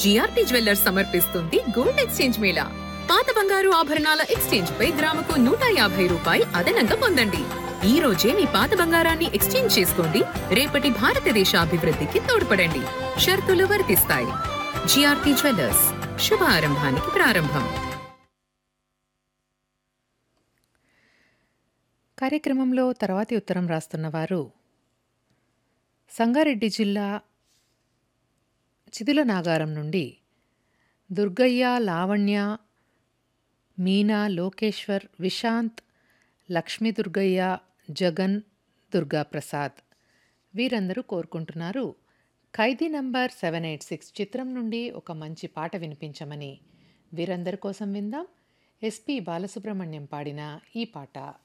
GRT jewellers సమర్పిస్తుంది gold exchange mela పాత బంగారు ఆభరణాల ఎక్స్చేంజ్ పై గ్రాముకు నూట యాభై రూపాయి అదనంగా పొందండి ఈ రోజే మీ పాత బంగారాన్ని ఎక్స్చేంజ్ చేసుకోండి రేపటి భారతదేశ అభివృద్ధికి తోడ్పడండి షరతులు వర్తిస్తాయి జిఆర్టీ జ్యువెల్లర్స్ శుభ ఆరంభానికి ప్రారంభం కార్యక్రమంలో తర్వాతి ఉత్తరం రాస్తున్న వారు సంగారెడ్డి జిల్లా చిదుల నాగారం నుండి దుర్గయ్య లావణ్య మీనా లోకేశ్వర్ విశాంత్ లక్ష్మీ దుర్గయ్య జగన్ దుర్గా ప్రసాద్ వీరందరూ కోరుకుంటున్నారు Khaidi number seven eight six చిత్రం నుండి ఒక మంచి పాట వినిపించమని వీరందరి కోసం విందాం ఎస్పి బాలసుబ్రహ్మణ్యం పాడిన ఈ పాట